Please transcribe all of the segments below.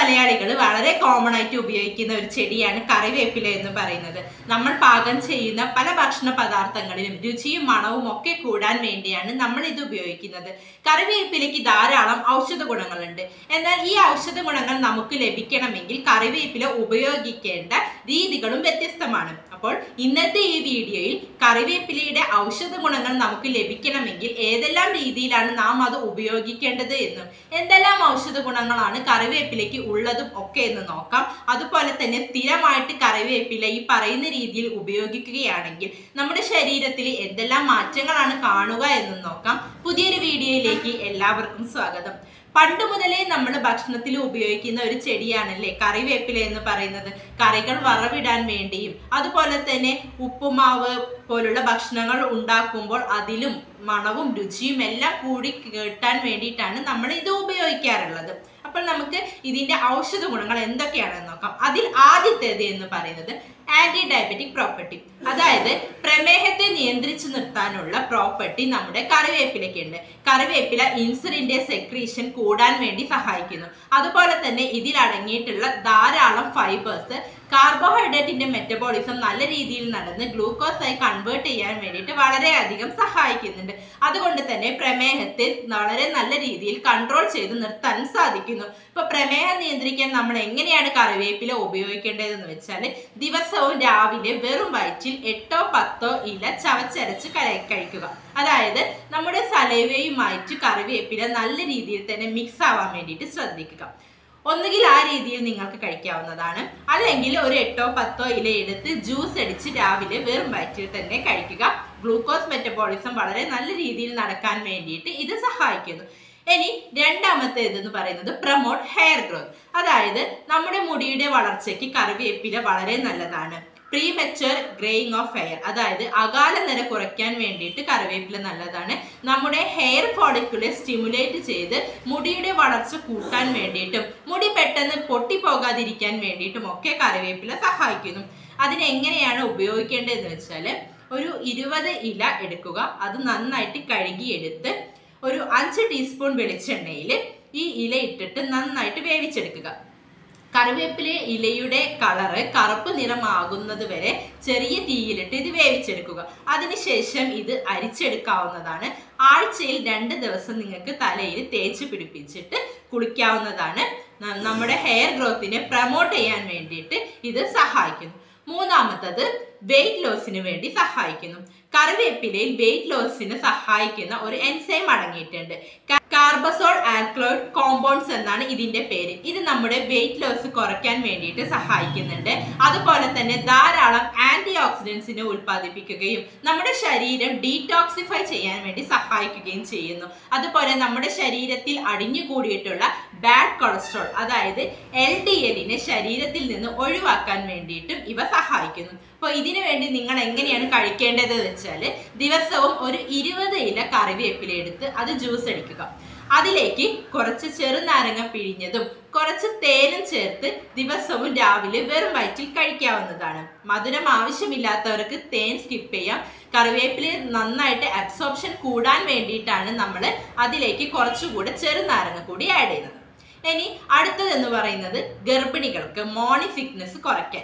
മലയാളികൾ വളരെ കോമൺ ആയിട്ട് ഉപയോഗിക്കുന്ന ഒരു ചെടിയാണ് കറിവേപ്പില എന്ന് പറയുന്നത് നമ്മൾ പാകം ചെയ്യുന്ന പല ഭക്ഷണ പദാർത്ഥങ്ങളിലും രുചിയും മണവും ഒക്കെ കൂടാൻ വേണ്ടിയാണ് നമ്മൾ ഇത് ഉപയോഗിക്കുന്നത് കറിവേപ്പിലയ്ക്ക് ധാരാളം ഔഷധ ഗുണങ്ങളുണ്ട് എന്നാൽ ഈ ഔഷധ ഗുണങ്ങൾ നമുക്ക് ലഭിക്കണമെങ്കിൽ കറിവേപ്പില ഉപയോഗിക്കേണ്ട രീതികളും വ്യത്യസ്തമാണ് അപ്പോൾ ഇന്നത്തെ ഈ വീഡിയോയിൽ കറിവേപ്പിലയുടെ ഔഷധ ഗുണങ്ങൾ നമുക്ക് ലഭിക്കണമെങ്കിൽ ഏതെല്ലാം രീതിയിലാണ് നാം അത് ഉപയോഗിക്കേണ്ടത് എന്നും എന്തെല്ലാം ഔഷധ ഗുണങ്ങളാണ് കറിവേപ്പിലയ്ക്ക് ഉള്ളതും ഒക്കെ എന്ന് നോക്കാം അതുപോലെ തന്നെ സ്ഥിരമായിട്ട് കറിവേപ്പില ഈ പറയുന്ന രീതിയിൽ ഉപയോഗിക്കുകയാണെങ്കിൽ നമ്മുടെ ശരീരത്തിൽ എന്തെല്ലാം മാറ്റങ്ങളാണ് കാണുക എന്നും നോക്കാം പുതിയൊരു വീഡിയോയിലേക്ക് എല്ലാവർക്കും സ്വാഗതം പണ്ട് മുതലേ നമ്മൾ ഭക്ഷണത്തിൽ ഉപയോഗിക്കുന്ന ഒരു ചെടിയാണല്ലേ കറിവേപ്പില എന്ന് പറയുന്നത് കറികൾ വറവിടാൻ വേണ്ടിയും അതുപോലെ തന്നെ ഉപ്പുമാവ് പോലുള്ള ഭക്ഷണങ്ങൾ ഉണ്ടാക്കുമ്പോൾ അതിലും മണവും രുചിയും എല്ലാം കൂടി കിട്ടാൻ വേണ്ടിയിട്ടാണ് നമ്മൾ ഇത് ഉപയോഗിക്കാറുള്ളത് അപ്പോൾ നമുക്ക് ഇതിന്റെ ഔഷധ ഗുണങ്ങൾ എന്തൊക്കെയാണെന്ന് നോക്കാം അതിൽ ആദ്യത്തേത് എന്ന് പറയുന്നത് ആന്റി ഡയബറ്റിക് പ്രോപ്പർട്ടി അതായത് പ്രമേഹത്തെ നിയന്ത്രിച്ചു നിർത്താനുള്ള പ്രോപ്പർട്ടി നമ്മുടെ കറിവേപ്പിലയ്ക്ക് ഉണ്ട് കറിവേപ്പില ഇൻസുലിന്റെ സെക്രീഷൻ കൂടാൻ വേണ്ടി സഹായിക്കുന്നു അതുപോലെ തന്നെ ഇതിൽ അടങ്ങിയിട്ടുള്ള ധാരാളം ഫൈബേഴ്സ് കാർബോഹൈഡ്രേറ്റിന്റെ മെറ്റബോളിസം നല്ല രീതിയിൽ നടന്ന് ഗ്ലൂക്കോസ് ആയി കൺവേർട്ട് ചെയ്യാൻ വേണ്ടിയിട്ട് വളരെയധികം സഹായിക്കുന്നുണ്ട് അതുകൊണ്ട് തന്നെ പ്രമേഹത്തെ വളരെ നല്ല രീതിയിൽ കൺട്രോൾ ചെയ്ത് നിർത്താൻ സാധിക്കുന്നു ഇപ്പൊ പ്രമേഹം നിയന്ത്രിക്കാൻ നമ്മൾ എങ്ങനെയാണ് കറിവേപ്പില ഉപയോഗിക്കേണ്ടതെന്ന് വെച്ചാൽ ദിവസവും രാവിലെ വെറും വയറ്റിൽ എട്ടോ പത്തോ ഇല ചവച്ചരച്ച് കല- കഴിക്കുക അതായത് നമ്മുടെ സലൈവയുമായിട്ട് കറിവേപ്പില നല്ല രീതിയിൽ തന്നെ മിക്സ് ആവാൻ വേണ്ടിയിട്ട് ശ്രദ്ധിക്കുക ഒന്നുകിൽ ആ രീതിയിൽ നിങ്ങൾക്ക് കഴിക്കാവുന്നതാണ് അല്ലെങ്കിൽ ഒരു എട്ടോ പത്തോ ഇല എടുത്ത് ജ്യൂസ് അടിച്ച് രാവിലെ വെറും വയറ്റിൽ തന്നെ കഴിക്കുക ഗ്ലൂക്കോസ് മെറ്റബോളിസം വളരെ നല്ല രീതിയിൽ നടക്കാൻ വേണ്ടിയിട്ട് ഇത് സഹായിക്കുന്നു ഇനി രണ്ടാമത്തേത് എന്ന് പറയുന്നത് പ്രൊമോട്ട് ഹെയർ ഗ്രോത്ത് അതായത് നമ്മുടെ മുടിയുടെ വളർച്ചയ്ക്ക് കറിവേപ്പില വളരെ നല്ലതാണ് പ്രീമെച്ചർ ഗ്രേയിങ് ഓഫ് ഹെയർ അതായത് അകാല നിര കുറയ്ക്കാൻ വേണ്ടിയിട്ട് കറിവേപ്പില നല്ലതാണ് നമ്മുടെ ഹെയർ ഫോളിക്കുലെ സ്റ്റിമുലേറ്റ് ചെയ്ത് മുടിയുടെ വളർച്ച കൂട്ടാൻ വേണ്ടിയിട്ടും മുടി പെട്ടെന്ന് പൊട്ടിപ്പോകാതിരിക്കാൻ വേണ്ടിയിട്ടും ഒക്കെ കറിവേപ്പില സഹായിക്കുന്നു അതിനെങ്ങനെയാണ് ഉപയോഗിക്കേണ്ടതെന്ന് വെച്ചാൽ ഒരു ഇരുപത് ഇല എടുക്കുക അത് നന്നായിട്ട് കഴുകിയെടുത്ത് ഒരു അഞ്ച് ടീസ്പൂൺ വെളിച്ചെണ്ണയിൽ ഈ ഇല ഇട്ടിട്ട് നന്നായിട്ട് വേവിച്ചെടുക്കുക കറിവേപ്പില ഇലയുടെ കളറ് കറുപ്പ് നിറമാകുന്നത് വരെ ചെറിയ തീയിലിട്ട് ഇത് വേവിച്ചെടുക്കുക അതിനുശേഷം ഇത് അരിച്ചെടുക്കാവുന്നതാണ് ആഴ്ചയിൽ രണ്ട് ദിവസം നിങ്ങൾക്ക് തലയിൽ തേച്ച് പിടിപ്പിച്ചിട്ട് കുളിക്കാവുന്നതാണ് ന- നമ്മുടെ ഹെയർ ഗ്രോത്തിനെ പ്രൊമോട്ട് ചെയ്യാൻ വേണ്ടിയിട്ട് ഇത് സഹായിക്കുന്നു മൂന്നാമത്തത് വെയിറ്റ് ലോസിന് വേണ്ടി സഹായിക്കുന്നു കറിവേപ്പിലയിൽ വെയിറ്റ് ലോസിന് സഹായിക്കുന്ന ഒരു എൻസൈം അടങ്ങിയിട്ടുണ്ട് കാർബസോൾ ആൽക്ലോയിഡ് കോമ്പൗണ്ട്സ് എന്നാണ് ഇതിന്റെ പേര് ഇത് നമ്മുടെ വെയിറ്റ് ലോസ് കുറയ്ക്കാൻ വേണ്ടിയിട്ട് സഹായിക്കുന്നുണ്ട് അതുപോലെ തന്നെ ധാരാളം ആന്റി ഓക്സിഡൻസിനെ ഉൽപ്പാദിപ്പിക്കുകയും നമ്മുടെ ശരീരം ഡീടോക്സിഫൈ ചെയ്യാൻ വേണ്ടി സഹായിക്കുകയും ചെയ്യുന്നു അതുപോലെ നമ്മുടെ ശരീരത്തിൽ അടിഞ്ഞുകൂടിയിട്ടുള്ള ബാഡ് കൊളസ്ട്രോൾ അതായത് എൽ ഡി എല്ലിനെ ശരീരത്തിൽ നിന്ന് ഒഴിവാക്കാൻ വേണ്ടിയിട്ടും ഇവ സഹായിക്കുന്നു അപ്പോൾ ഇതിനു വേണ്ടി നിങ്ങൾ എങ്ങനെയാണ് കഴിക്കേണ്ടത് വെച്ചാൽ ദിവസവും ഒരു ഇരുപത് ഇല കറിവേപ്പില എടുത്ത് അത് ജ്യൂസ് അടിക്കുക അതിലേക്ക് കുറച്ച് ചെറുനാരങ്ങ പിഴിഞ്ഞതും കുറച്ച് തേനും ചേർത്ത് ദിവസവും രാവിലെ വെറും വയറ്റിൽ കഴിക്കാവുന്നതാണ് മധുരം ആവശ്യമില്ലാത്തവർക്ക് തേൻ സ്കിപ്പ് ചെയ്യാം കറിവേപ്പില നന്നായിട്ട് അബ്സോർപ്ഷൻ കൂടാൻ വേണ്ടിയിട്ടാണ് നമ്മൾ അതിലേക്ക് കുറച്ചുകൂടെ ചെറുനാരങ്ങ കൂടി ആഡ് ചെയ്യുന്നത് ഇനി അടുത്തതെന്ന് പറയുന്നത് ഗർഭിണികൾക്ക് മോർണിംഗ് സിക്നസ് കുറയ്ക്കാൻ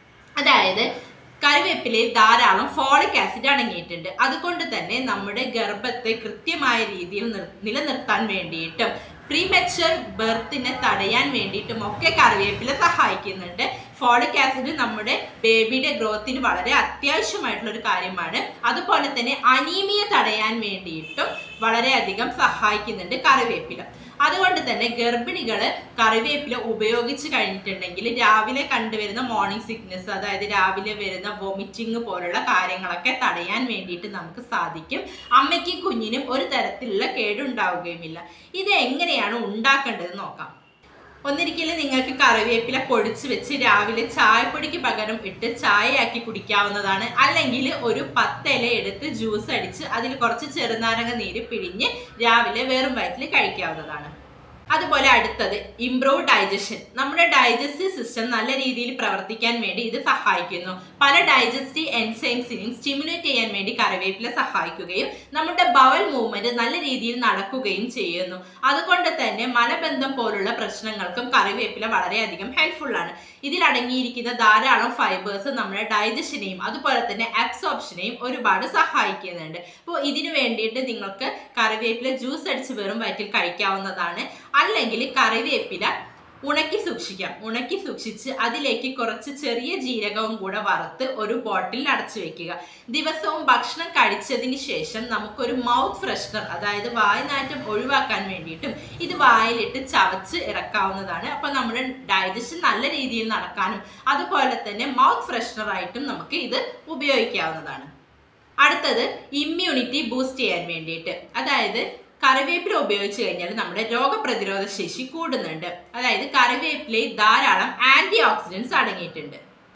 അതായത് കറിവേപ്പിലയിൽ ധാരാളം ഫോളിക് ആസിഡ് അടങ്ങിയിട്ടുണ്ട് അതുകൊണ്ട് തന്നെ നമ്മുടെ ഗർഭത്തെ കൃത്യമായ രീതിയിൽ നിർ- നിലനിർത്താൻ വേണ്ടിയിട്ടും പ്രീമെച്ചർ ബർത്തിനെ തടയാൻ വേണ്ടിയിട്ടും ഒക്കെ കറിവേപ്പില സഹായിക്കുന്നുണ്ട് ഫോളിക് ആസിഡ് നമ്മുടെ ബേബിയുടെ ഗ്രോത്തിന് വളരെ അത്യാവശ്യമായിട്ടുള്ള ഒരു കാര്യമാണ് അതുപോലെ തന്നെ അനീമിയ തടയാൻ വേണ്ടിയിട്ടും വളരെയധികം സഹായിക്കുന്നുണ്ട് കറിവേപ്പില അതുകൊണ്ട് തന്നെ ഗർഭിണികൾ കറിവേപ്പില ഉപയോഗിച്ച് കഴിഞ്ഞിട്ടുണ്ടെങ്കിൽ രാവിലെ കണ്ടുവരുന്ന മോർണിംഗ് സിക്നസ് അതായത് രാവിലെ വരുന്ന വൊമിറ്റിംഗ് പോലുള്ള കാര്യങ്ങളൊക്കെ തടയാൻ വേണ്ടിയിട്ട് നമുക്ക് സാധിക്കും അമ്മയ്ക്കും കുഞ്ഞിനും ഒരു തരത്തിലുള്ള കേടുണ്ടാവുകയുമില്ല ഇത് എങ്ങനെയാണ് ഉണ്ടാക്കേണ്ടത് നോക്കാം ഒന്നിരിക്കലും നിങ്ങൾക്ക് കറിവേപ്പില പൊടിച്ച് വെച്ച് രാവിലെ ചായപ്പൊടിക്ക് പകരം ഇട്ട് ചായയാക്കി കുടിക്കാവുന്നതാണ് അല്ലെങ്കിൽ ഒരു പത്തില എടുത്ത് ജ്യൂസ് അടിച്ച് അതിൽ കുറച്ച് ചെറുനാരങ്ങ നീര് പിഴിഞ്ഞ് രാവിലെ വെറും വയറ്റിൽ കഴിക്കാവുന്നതാണ് അതുപോലെ അടുത്തത് ഇംപ്രൂവ് ഡൈജഷൻ നമ്മുടെ ഡൈജസ്റ്റീവ് സിസ്റ്റം നല്ല രീതിയിൽ പ്രവർത്തിക്കാൻ വേണ്ടി ഇത് സഹായിക്കുന്നു പല ഡൈജസ്റ്റീവ് എൻസൈംസിനെയും സ്റ്റിമുലേറ്റ് ചെയ്യാൻ വേണ്ടി കറിവേപ്പില സഹായിക്കുകയും നമ്മുടെ ബവൽ മൂവ്മെന്റ് നല്ല രീതിയിൽ നടക്കുകയും ചെയ്യുന്നു അതുകൊണ്ട് തന്നെ മലബന്ധം പോലുള്ള പ്രശ്നങ്ങൾക്കും കറിവേപ്പില വളരെയധികം ഹെൽപ്ഫുൾ ആണ് ഇതിൽ അടങ്ങിയിരിക്കുന്ന ധാരാളം ഫൈബേഴ്സ് നമ്മുടെ ഡൈജഷനെയും അതുപോലെ തന്നെ അബ്സോർപ്ഷനെയും ഒരുപാട് സഹായിക്കുന്നുണ്ട് അപ്പോൾ ഇതിനു വേണ്ടിയിട്ട് നിങ്ങൾക്ക് കറിവേപ്പില ജ്യൂസ് അടിച്ച് വെറും വയറ്റിൽ കഴിക്കാവുന്നതാണ് അല്ലെങ്കിൽ കറിവേപ്പില ഉണക്കി സൂക്ഷിക്കാം ഉണക്കി സൂക്ഷിച്ച് അതിലേക്ക് കുറച്ച് ചെറിയ ജീരകവും കൂടെ വറുത്ത് ഒരു ബോട്ടിൽ അടച്ചു വെക്കുക ദിവസവും ഭക്ഷണം കഴിച്ചതിന് ശേഷം നമുക്കൊരു മൗത്ത് ഫ്രഷ്നർ അതായത് വായനാറ്റം ഒഴിവാക്കാൻ വേണ്ടിയിട്ടും ഇത് വായിലിട്ട് ചവച്ച് ഇറക്കാവുന്നതാണ് അപ്പൊ നമ്മുടെ ഡൈജഷൻ നല്ല രീതിയിൽ നടക്കാനും അതുപോലെ തന്നെ മൗത്ത് ഫ്രഷ്നർ ആയിട്ടും നമുക്ക് ഇത് ഉപയോഗിക്കാവുന്നതാണ് അടുത്തത് ഇമ്മ്യൂണിറ്റി ബൂസ്റ്റ് ചെയ്യാൻ വേണ്ടിയിട്ട് അതായത് കറിവേപ്പില ഉപയോഗിച്ച് കഴിഞ്ഞാൽ നമ്മുടെ രോഗപ്രതിരോധ ശേഷി കൂടുന്നുണ്ട് അതായത് കറിവേപ്പിലയിൽ ധാരാളം ആന്റി ഓക്സിഡൻസ് അടങ്ങിയിട്ടുണ്ട്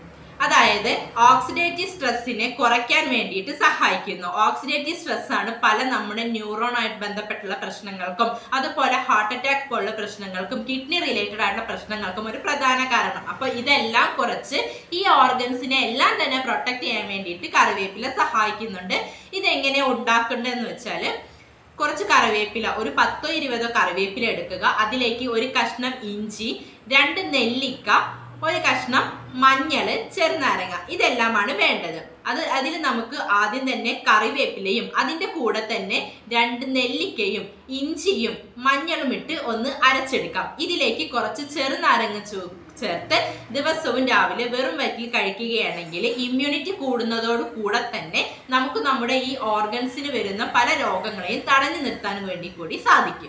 അതായത് ഓക്സിഡേറ്റീവ് സ്ട്രെസ്സിനെ കുറയ്ക്കാൻ വേണ്ടിയിട്ട് സഹായിക്കുന്നു ഓക്സിഡേറ്റീവ് സ്ട്രെസ് ആണ് പല നമ്മുടെ ന്യൂറോണായിട്ട് ബന്ധപ്പെട്ടുള്ള പ്രശ്നങ്ങൾക്കും അതുപോലെ ഹാർട്ട് അറ്റാക്ക് പോലുള്ള പ്രശ്നങ്ങൾക്കും കിഡ്നി റിലേറ്റഡ് ആയിട്ടുള്ള പ്രശ്നങ്ങൾക്കും ഒരു പ്രധാന കാരണം അപ്പൊ ഇതെല്ലാം കുറച്ച് ഈ ഓർഗൻസിനെ എല്ലാം തന്നെ പ്രൊട്ടക്ട് ചെയ്യാൻ വേണ്ടിയിട്ട് കറിവേപ്പില സഹായിക്കുന്നുണ്ട് ഇതെങ്ങനെ ഉണ്ടാക്കേണ്ടതെന്ന് വെച്ചാല് കുറച്ച് കറിവേപ്പില ഒരു പത്തോ ഇരുപതോ കറിവേപ്പില എടുക്കുക അതിലേക്ക് ഒരു കഷ്ണം ഇഞ്ചി രണ്ട് നെല്ലിക്ക ഒരു കഷ്ണം മഞ്ഞള് ചെറുനാരങ്ങ ഇതെല്ലാമാണ് വേണ്ടത് അത് അതിൽ നമുക്ക് ആദ്യം തന്നെ കറിവേപ്പിലയും അതിൻ്റെ കൂടെ തന്നെ രണ്ട് നെല്ലിക്കയും ഇഞ്ചിയും മഞ്ഞളും ഇട്ട് ഒന്ന് അരച്ചെടുക്കാം ഇതിലേക്ക് കുറച്ച് ചെറുനാരങ്ങ ചൂ ചേർത്ത് ദിവസവും രാവിലെ വെറും വയറ്റിൽ കഴിക്കുകയാണെങ്കിൽ ഇമ്മ്യൂണിറ്റി കൂടുന്നതോട് കൂടെ തന്നെ നമുക്ക് നമ്മുടെ ഈ ഓർഗൻസിന് വരുന്ന പല രോഗങ്ങളെയും തടഞ്ഞു നിർത്താൻ വേണ്ടി കൂടി സാധിക്കും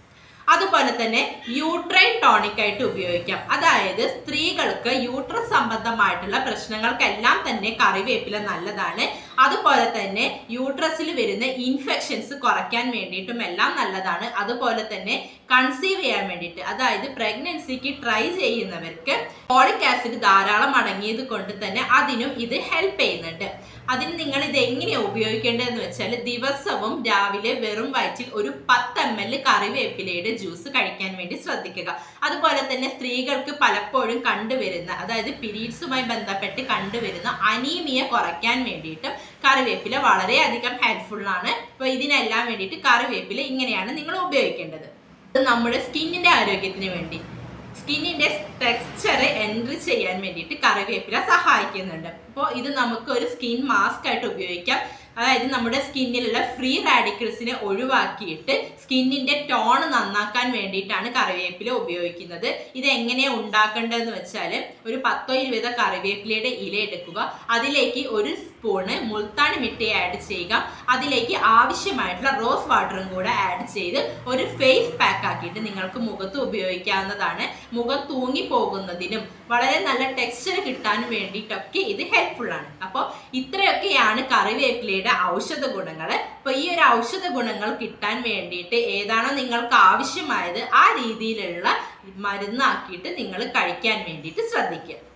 അതുപോലെ തന്നെ യൂട്രൈൻ ടോണിക് ആയിട്ട് ഉപയോഗിക്കാം അതായത് സ്ത്രീകൾക്ക് യൂട്രസ് സംബന്ധമായിട്ടുള്ള പ്രശ്നങ്ങൾക്കെല്ലാം തന്നെ കറിവേപ്പില നല്ലതാണ് അതുപോലെ തന്നെ യൂട്രസിൽ വരുന്ന ഇൻഫെക്ഷൻസ് കുറയ്ക്കാൻ വേണ്ടിയിട്ടും എല്ലാം നല്ലതാണ് അതുപോലെ തന്നെ കൺസീവ് ചെയ്യാൻ വേണ്ടിയിട്ട് അതായത് പ്രഗ്നൻസിക്ക് ട്രൈ ചെയ്യുന്നവർക്ക് ഫോളിക് ആസിഡ് ധാരാളം അടങ്ങിയത് കൊണ്ട് തന്നെ അതിനും ഇത് ഹെൽപ്പ് ചെയ്യുന്നുണ്ട് അതിന് നിങ്ങൾ ഇത് എങ്ങനെയാണ് ഉപയോഗിക്കേണ്ടതെന്ന് വെച്ചാൽ ദിവസവും രാവിലെ വെറും വയറ്റിൽ ഒരു പത്ത് എം എൽ കറിവേപ്പിലയുടെ ജ്യൂസ് കഴിക്കാൻ വേണ്ടി ശ്രദ്ധിക്കുക അതുപോലെ തന്നെ സ്ത്രീകൾക്ക് പലപ്പോഴും കണ്ടുവരുന്ന അതായത് പീരീഡ്സുമായി ബന്ധപ്പെട്ട് കണ്ടുവരുന്ന അനീമിയ കുറയ്ക്കാൻ വേണ്ടിയിട്ടും കറിവേപ്പില വളരെയധികം ഹെൽപ്ഫുൾ ആണ് അപ്പോൾ ഇതിനെല്ലാം വേണ്ടിയിട്ട് കറിവേപ്പില ഇങ്ങനെയാണ് നിങ്ങൾ ഉപയോഗിക്കേണ്ടത് ഇത് നമ്മുടെ സ്കിന്നിന്റെ ആരോഗ്യത്തിന് വേണ്ടി സ്കിന്നിന്റെ ടെക്സ്ചർ എൻട്രി ചെയ്യാൻ വേണ്ടിയിട്ട് കറിവേപ്പില സഹായിക്കുന്നുണ്ട് അപ്പോൾ ഇത് നമുക്ക് ഒരു സ്കിൻ മാസ്ക് ആയിട്ട് ഉപയോഗിക്കാം അതായത് നമ്മുടെ സ്കിന്നിലുള്ള ഫ്രീ റാഡിക്കൽസിനെ ഒഴിവാക്കിയിട്ട് സ്കിന്നിന്റെ ടോൺ നന്നാക്കാൻ വേണ്ടിയിട്ടാണ് കറിവേപ്പില ഉപയോഗിക്കുന്നത് ഇത് എങ്ങനെയാണ് ഉണ്ടാക്കേണ്ടതെന്ന് വെച്ചാൽ ഒരു പത്തോ ഇരുപതോ കറിവേപ്പിലയുടെ ഇല എടുക്കുക അതിലേക്ക് ഒരു സ്പൂണ് മുൾത്താണി മിട്ടി ആഡ് ചെയ്യുക അതിലേക്ക് ആവശ്യമായിട്ടുള്ള റോസ് വാട്ടറും കൂടെ ആഡ് ചെയ്ത് ഒരു ഫേസ് പാക്ക് ആക്കിയിട്ട് നിങ്ങൾക്ക് മുഖത്ത് ഉപയോഗിക്കാവുന്നതാണ് മുഖം തൂങ്ങി പോകുന്നതിനും വളരെ നല്ല ടെക്സ്ചർ കിട്ടാൻ വേണ്ടിയിട്ടൊക്കെ ഇത് ഹെൽപ്ഫുൾ ആണ് അപ്പോൾ ഇത്രയൊക്കെയാണ് കറിവേപ്പിലയുടെ ഔഷധ ഗുണങ്ങൾ അപ്പോൾ ഈ ഒരു ഔഷധ ഗുണങ്ങൾ കിട്ടാൻ വേണ്ടിയിട്ട് ഏതാണോ നിങ്ങൾക്ക് ആവശ്യമായത് ആ രീതിയിലുള്ള മരുന്നാക്കിയിട്ട് നിങ്ങൾ കഴിക്കാൻ വേണ്ടിയിട്ട് ശ്രദ്ധിക്കുക